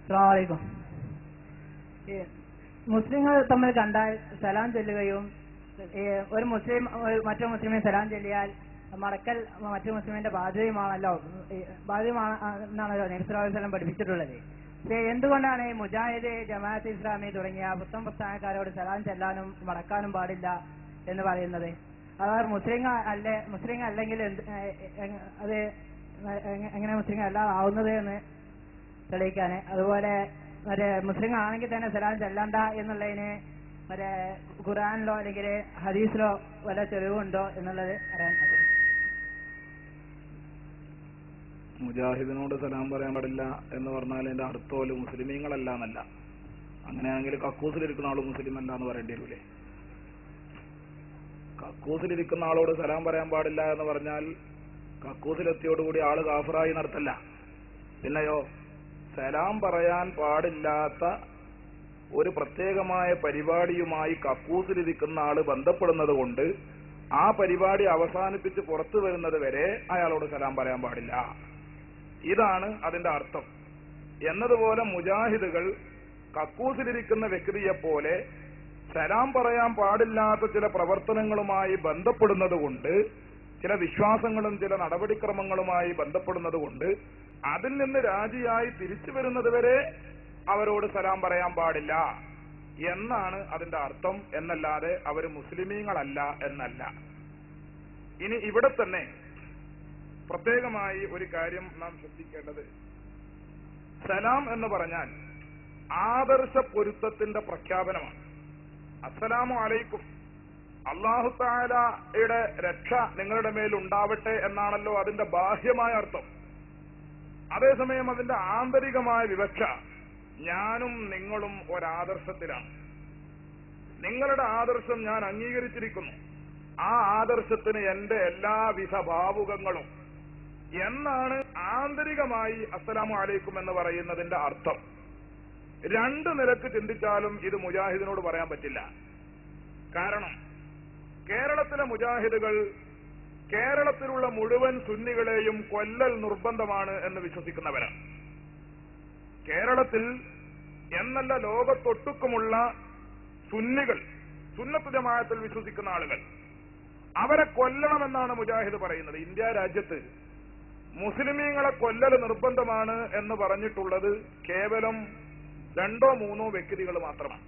അസ്സലാമലൈക്കും ഈ മുസ്ലിങ്ങൾ തമ്മിൽ കണ്ടാൽ സലാം ചൊല്ലുകയും ഈ ഒരു മുസ്ലിം ഒരു മറ്റു മുസ്ലിമിനെ സലാം ചൊല്ലിയാൽ മടക്കൽ മറ്റു മുസ്ലിമിന്റെ ബാധ്യതയുമാണല്ലോ ഈ ബാധ്യതമാണ് എന്നാണല്ലോ നബിസ്വലം പഠിപ്പിച്ചിട്ടുള്ളത് പക്ഷേ എന്തുകൊണ്ടാണ് ഈ മുജാഹിദ് ജമാഅത്ത് ഇസ്ലാമി തുടങ്ങിയ പുത്തൻ പ്രസ്ഥാനക്കാരോട് സലാം ചെല്ലാനും മടക്കാനും പാടില്ല എന്ന് പറയുന്നത് അവർ മുസ്ലിം അല്ലെ മുസ്ലിം അല്ലെങ്കിൽ എന്ത് ഏ- എ- അത് എങ്ങ- എങ്ങനെ മുസ്ലിം അല്ലാതാവുന്നത് എന്ന് തെളിയിക്കാന് അതുപോലെ മറ്റേ മുസ്ലിം ആണെങ്കിൽ തന്നെ സലാം ചെല്ലണ്ട എന്നുള്ളതിന് മറ്റേ ഖുറാനിലോ അല്ലെങ്കിൽ ഹദീസിലോ വല്ല തെളിവുണ്ടോ എന്നുള്ളത് അറിയാൻ മുജാഹിദിനോട് സലാം പറയാൻ പാടില്ല എന്ന് പറഞ്ഞാൽ അതിന്റെ അർത്ഥമല്ല മുസ്ലിമീങ്ങളല്ല എന്നല്ല അങ്ങനെയാണെങ്കിൽ കക്കൂസിലിരിക്കുന്ന ആള് മുസ്ലിം അല്ല എന്ന് പറയേണ്ടി വരൂലേ കക്കൂസിലിരിക്കുന്ന ആളോട് സലാം പറയാൻ പാടില്ല എന്ന് പറഞ്ഞാൽ കക്കൂസിലെത്തിയോടുകൂടി ആള് കാഫറായി നടത്തല്ല പിന്നെയോ സലാം പറയാൻ പാടില്ലാത്ത ഒരു പ്രത്യേകമായ പരിപാടിയുമായി കക്കൂസിലിരിക്കുന്ന ആള് ബന്ധപ്പെടുന്നത് കൊണ്ട് ആ പരിപാടി അവസാനിപ്പിച്ച് പുറത്തു വരുന്നത് വരെ അയാളോട് സലാം പറയാൻ പാടില്ല ഇതാണ് അതിന്റെ അർത്ഥം എന്നതുപോലെ മുജാഹിദുകൾ കക്കൂസിലിരിക്കുന്ന വ്യക്തിയെ പോലെ സലാം പറയാൻ പാടില്ലാത്ത ചില പ്രവർത്തനങ്ങളുമായി ബന്ധപ്പെടുന്നത് കൊണ്ട് ചില വിശ്വാസങ്ങളും ചില നടപടിക്രമങ്ങളുമായി ബന്ധപ്പെടുന്നത് കൊണ്ട് അതിൽ നിന്ന് രാജിയായി തിരിച്ചു വരുന്നത് വരെ അവരോട് സലാം പറയാൻ പാടില്ല എന്നാണ് അതിന്റെ അർത്ഥം എന്നല്ലാതെ അവർ മുസ്ലിമീങ്ങളല്ല എന്നല്ല ഇനി ഇവിടെ തന്നെ പ്രത്യേകമായി ഒരു കാര്യം നാം ശ്രദ്ധിക്കേണ്ടത് സലാം എന്ന് പറഞ്ഞാൽ ആദർശ പൊരുത്തത്തിന്റെ പ്രഖ്യാപനമാണ് അസ്സലാമു അലൈക്കും അള്ളാഹു താലയുടെ രക്ഷ നിങ്ങളുടെ മേൽ ഉണ്ടാവട്ടെ എന്നാണല്ലോ അതിന്റെ ബാഹ്യമായ അർത്ഥം അതേസമയം അതിന്റെ ആന്തരികമായ വിവക്ഷ ഞാനും നിങ്ങളും ഒരാദർശത്തിലാണ് നിങ്ങളുടെ ആദർശം ഞാൻ അംഗീകരിച്ചിരിക്കുന്നു ആ ആദർശത്തിന് എന്റെ എല്ലാവിധ ഭാവുകങ്ങളും എന്നാണ് ആന്തരികമായി അസ്സലാമു അലൈക്കും എന്ന് പറയുന്നതിന്റെ അർത്ഥം രണ്ട് നിലക്ക് ചിന്തിച്ചാലും ഇത് മുജാഹിദിനോട് പറയാൻ പറ്റില്ല കാരണം കേരളത്തിലെ മുജാഹിദുകൾ കേരളത്തിലുള്ള മുഴുവൻ സുന്നികളെയും കൊല്ലൽ നിർബന്ധമാണ് എന്ന് വിശ്വസിക്കുന്നവരാണ് കേരളത്തിൽ എന്നല്ല ലോകത്തൊട്ടുക്കുമുള്ള സുന്നികൾ സുന്നത്ത് ജമാഅത്തിൽ വിശ്വസിക്കുന്ന ആളുകൾ അവരെ കൊല്ലണമെന്നാണ് മുജാഹിദ് പറയുന്നത് ഇന്ത്യ രാജ്യത്ത് മുസ്ലിമീങ്ങളെ കൊല്ലൽ നിർബന്ധമാണ് എന്ന് പറഞ്ഞിട്ടുള്ളത് കേവലം രണ്ടോ മൂന്നോ വ്യക്തികൾ മാത്രമാണ്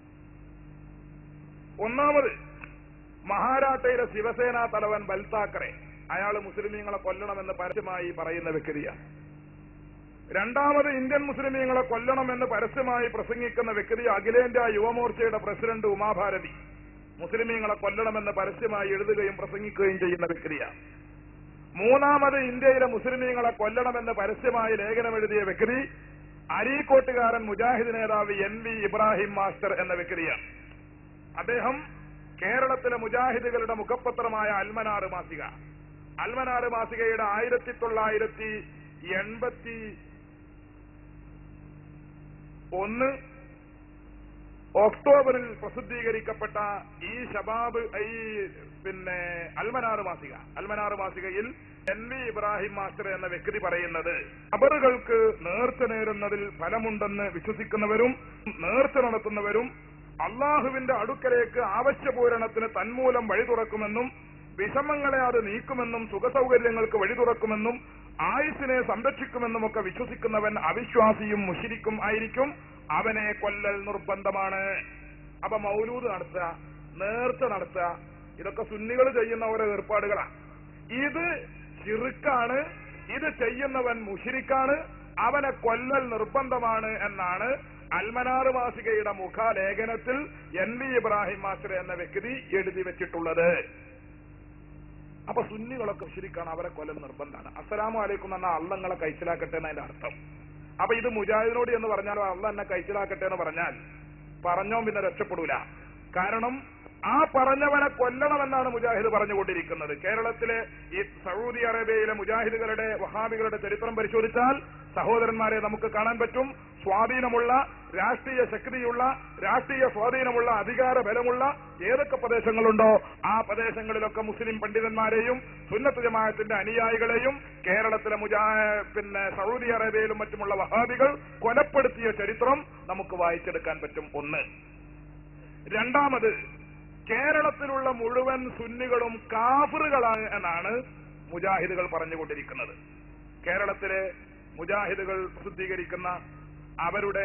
ഒന്നാമത് മഹാരാഷ്ട്രയിലെ ശിവസേന തലവൻ ബൽതാക്കറെ അയാൾ മുസ്ലിമീങ്ങളെ കൊല്ലണമെന്ന് പരസ്യമായി പറയുന്ന വ്യക്തിയാണ് രണ്ടാമത് ഇന്ത്യൻ മുസ്ലിമീങ്ങളെ കൊല്ലണമെന്ന് പരസ്യമായി പ്രസംഗിക്കുന്ന വ്യക്തി അഖിലേന്ത്യാ യുവമോർച്ചയുടെ പ്രസിഡന്റ് ഉമാഭാരതി മുസ്ലിമീങ്ങളെ കൊല്ലണമെന്ന് പരസ്യമായി എഴുതുകയും പ്രസംഗിക്കുകയും ചെയ്യുന്ന വ്യക്തിയാണ് മൂന്നാമത് ഇന്ത്യയിലെ മുസ്ലിമീങ്ങളെ കൊല്ലണമെന്ന് പരസ്യമായി ലേഖനമെഴുതിയ വ്യക്തി അരീക്കോട്ടുകാരൻ മുജാഹിദ് നേതാവ് എൻ വി ഇബ്രാഹിം മാസ്റ്റർ എന്ന വ്യക്തിയാണ് അദ്ദേഹം കേരളത്തിലെ മുജാഹിദുകളുടെ മുഖപത്രമായ അൽമനാറ് മാസിക അൽമനാറ് മാസികയുടെ ആയിരത്തി തൊള്ളായിരത്തി എൺപത്തി ഒന്ന് ഒക്ടോബറിൽ പ്രസിദ്ധീകരിക്കപ്പെട്ട ഈ ഷബാബ് ഈ പിന്നെ അൽമനാറ് മാസിക അൽമനാറ് മാസികയിൽ എൻ വി ഇബ്രാഹിം മാസ്റ്റർ എന്ന വ്യക്തി പറയുന്നത് ഖബറുകൾക്ക് നേർച്ച നേരുന്നതിൽ ഫലമുണ്ടെന്ന് വിശ്വസിക്കുന്നവരും നേർച്ച നടത്തുന്നവരും അള്ളാഹുവിന്റെ അടുക്കലേക്ക് ആവശ്യപൂരണത്തിന് തന്മൂലം വഴി തുറക്കുമെന്നും വിഷമങ്ങളെ അത് നീക്കുമെന്നും സുഖസൗകര്യങ്ങൾക്ക് വഴി തുറക്കുമെന്നും ആയുസിനെ സംരക്ഷിക്കുമെന്നും ഒക്കെ വിശ്വസിക്കുന്നവൻ അവിശ്വാസിയും മുഷിരിക്കും ആയിരിക്കും അവനെ കൊല്ലൽ നിർബന്ധമാണ് അപ്പൊ മൗലൂദ് നടത്തുക നേർച്ച നടത്തുക ഇതൊക്കെ സുന്നികൾ ചെയ്യുന്ന ഓരോ ഏർപ്പാടുകളാണ് ഇത് ചിറുക്കാണ് ഇത് ചെയ്യുന്നവൻ മുഷിരിക്കാണ് അവനെ കൊല്ലൽ നിർബന്ധമാണ് എന്നാണ് അൽമനാറ് മാസികയുടെ മുഖാലേഖനത്തിൽ എൻ വി ഇബ്രാഹിം മാസ്റ്റർ എന്ന വ്യക്തി എഴുതി വെച്ചിട്ടുള്ളത് അപ്പൊ സുന്നികളൊക്കെ മുഷിരിക്കാണ് അവരെ കൊല്ലൽ നിർബന്ധമാണ് അസ്സലാമു അലൈക്കും എന്ന അള്ളങ്ങളെ കഴിച്ചിലാക്കട്ടെ എന്നതിന്റെ അർത്ഥം അപ്പൊ ഇത് മുജാഹിദിനോട് എന്ന് പറഞ്ഞാൽ അള്ള എന്നെ കഴിച്ചിലാക്കട്ടെ എന്ന് പറഞ്ഞാൽ പറഞ്ഞോ പിന്നെ രക്ഷപ്പെടൂല കാരണം ആ പറഞ്ഞവനെ കൊല്ലണമെന്നാണ് മുജാഹിദ് പറഞ്ഞുകൊണ്ടിരിക്കുന്നത് കേരളത്തിലെ ഈ സൗദി അറേബ്യയിലെ മുജാഹിദുകളുടെ വഹാബികളുടെ ചരിത്രം പരിശോധിച്ചാൽ സഹോദരന്മാരെ നമുക്ക് കാണാൻ പറ്റും സ്വാധീനമുള്ള രാഷ്ട്രീയ ശക്തിയുള്ള രാഷ്ട്രീയ സ്വാധീനമുള്ള അധികാര ബലമുള്ള ഏതൊക്കെ പ്രദേശങ്ങളുണ്ടോ ആ പ്രദേശങ്ങളിലൊക്കെ മുസ്ലിം പണ്ഡിതന്മാരെയും സുന്നത്ത് ജമാഅത്തിന്റെ അനുയായികളെയും കേരളത്തിലെ മുജാ പിന്നെ സൗദി അറേബ്യയിലും മറ്റുമുള്ള വഹാബികൾ കൊലപ്പെടുത്തിയ ചരിത്രം നമുക്ക് വായിച്ചെടുക്കാൻ പറ്റും ഒന്ന് രണ്ടാമത് കേരളത്തിലുള്ള മുഴുവൻ സുന്നികളും കാഫറുകളാണ് എന്നാണ് മുജാഹിദുകൾ പറഞ്ഞുകൊണ്ടിരിക്കുന്നത് കേരളത്തിലെ മുജാഹിദുകൾ പ്രസിദ്ധീകരിക്കുന്ന അവരുടെ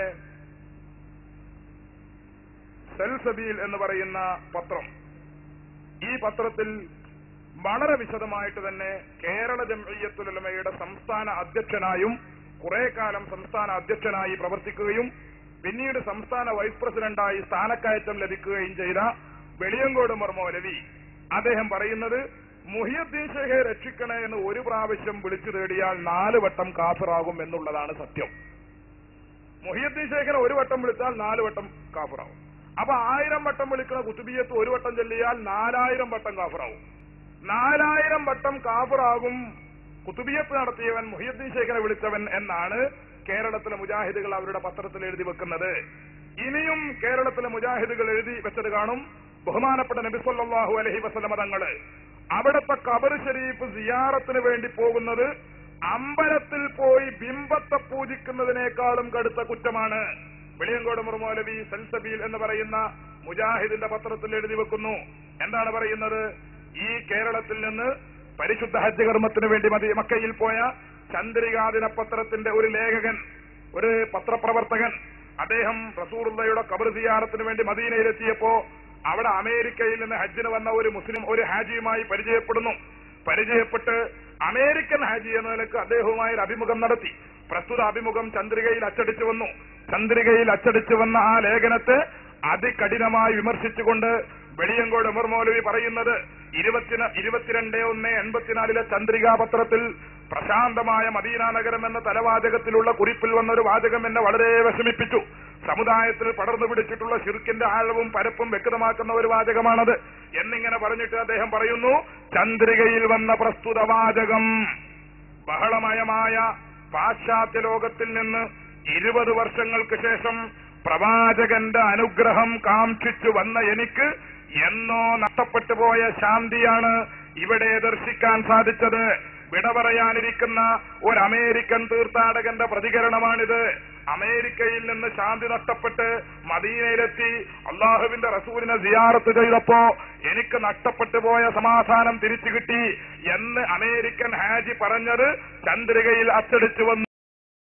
സെൽസബീൽ എന്ന് പറയുന്ന പത്രം ഈ പത്രത്തിൽ വളരെ വിശദമായിട്ട് തന്നെ കേരള ജംഇയ്യത്തുലമയുടെ സംസ്ഥാന അധ്യക്ഷനായും കുറെ കാലം സംസ്ഥാന അധ്യക്ഷനായി പ്രവർത്തിക്കുകയും പിന്നീട് സംസ്ഥാന വൈസ് പ്രസിഡന്റായി സ്ഥാനക്കയറ്റം ലഭിക്കുകയും ചെയ്ത വെളിയങ്കോട് മർമോലവി അദ്ദേഹം പറയുന്നത് മുഹിയുദ്ദീൻ ഷെഹെ രക്ഷിക്കണേ എന്ന് ഒരു പ്രാവശ്യം വിളിച്ചു തേടിയാൽ നാല് വട്ടം കാഫിറാകും എന്നുള്ളതാണ് സത്യം മുഹിയുദ്ദീൻ ഷെയ്ഖിനെ ഒരു വട്ടം വിളിച്ചാൽ നാല് വട്ടം കാഫിറാവും അപ്പൊ ആയിരം വട്ടം വിളിക്കുന്ന കുത്തുബിയത്ത് ഒരു വട്ടം ചൊല്ലിയാൽ നാലായിരം വട്ടം കാഫിറാവും നാലായിരം വട്ടം കാഫിറാകും കുത്തുബിയത്ത് നടത്തിയവൻ മുഹിയുദ്ദീൻ ഷെയ്ഖിനെ വിളിച്ചവൻ എന്നാണ് കേരളത്തിലെ മുജാഹിദുകൾ അവരുടെ പത്രത്തിൽ എഴുതി വെക്കുന്നത് ഇനിയും കേരളത്തിലെ മുജാഹിദുകൾ എഴുതി വെച്ചത് കാണും ബഹുമാനപ്പെട്ട നബി സല്ലല്ലാഹു അലൈഹി വസല്ലമ തങ്ങള് അവിടുത്തെ ഖബർ ഷരീഫ് സിയാറത്തിന് വേണ്ടി പോകുന്നത് അമ്പലത്തിൽ പോയി ബിംബത്തെ പൂജിക്കുന്നതിനേക്കാളും കടുത്ത കുറ്റമാണ് വെളിയങ്കോട് മുർമോലവി സൽസബീൽ എന്ന് പറയുന്ന മുജാഹിദിന്റെ പത്രത്തിൽ എഴുതി വെക്കുന്നു എന്താണ് പറയുന്നത് ഈ കേരളത്തിൽ നിന്ന് പരിശുദ്ധ ഹജ്ജ് കർമ്മത്തിന് വേണ്ടി മതി മക്കയിൽ പോയ ചന്ദ്രികാ ദിനപത്രത്തിന്റെ ഒരു ലേഖകൻ ഒരു പത്രപ്രവർത്തകൻ അദ്ദേഹം റസൂറുള്ളയുടെ കബർ സിയാറത്തിന് വേണ്ടി മദീനയിലെത്തിയപ്പോ അവിടെ അമേരിക്കയിൽ നിന്ന് ഹജ്ജിന് വന്ന ഒരു മുസ്ലിം ഒരു ഹാജിയുമായി പരിചയപ്പെടുന്നു പരിചയപ്പെട്ട് അമേരിക്കൻ ഹാജി എന്ന നിലക്ക് അദ്ദേഹവുമായി ഒരു അഭിമുഖം നടത്തി പ്രസ്തുത അഭിമുഖം ചന്ദ്രികയിൽ അച്ചടിച്ചു വന്നു ചന്ദ്രികയിൽ അച്ചടിച്ചു വന്ന ആ ലേഖനത്തെ അതികഠിനമായി വിമർശിച്ചുകൊണ്ട് വെളിയങ്കോട് ഉമർ മൗലവി പറയുന്നത് ഇരുപത്തിന ഇരുപത്തിരണ്ട് ഒന്ന് എൺപത്തിനാലിലെ ചന്ദ്രികാ പത്രത്തിൽ പ്രശാന്തമായ മദീന നഗരം എന്ന തലവാചകത്തിലുള്ള കുറിപ്പിൽ വന്ന ഒരു വാചകം എന്നെ വളരെ വിഷമിപ്പിച്ചു സമുദായത്തിൽ പടർന്നു പിടിച്ചിട്ടുള്ള ഷിർക്കിന്റെ ആഴവും പരപ്പും വ്യക്തമാക്കുന്ന ഒരു വാചകമാണത് എന്നിങ്ങനെ പറഞ്ഞിട്ട് അദ്ദേഹം പറയുന്നു ചന്ദ്രികയിൽ വന്ന പ്രസ്തുത വാചകം ബഹളമയമായ പാശ്ചാത്യ ലോകത്തിൽ നിന്ന് ഇരുപത് വർഷങ്ങൾക്ക് ശേഷം പ്രവാചകന്റെ അനുഗ്രഹം കാംക്ഷിച്ചു വന്ന എനിക്ക് എന്നോ നഷ്ടപ്പെട്ടു പോയ ശാന്തിയാണ് ഇവിടെ ദർശിക്കാൻ സാധിച്ചത് വിട പറയാനിരിക്കുന്ന ഒരു അമേരിക്കൻ തീർത്ഥാടകന്റെ പ്രതികരണമാണിത് അമേരിക്കയിൽ നിന്ന് ശാന്തി നഷ്ടപ്പെട്ട് മദീനയിലെത്തി അള്ളാഹുവിന്റെ റസൂലിനെ സിയാറത്ത് ചെയ്തപ്പോ എനിക്ക് നഷ്ടപ്പെട്ടു പോയ സമാധാനം തിരിച്ചു കിട്ടി എന്ന് അമേരിക്കൻ ഹാജി പറഞ്ഞത് ചന്ദ്രികയിൽ അച്ചടിച്ചു വന്നു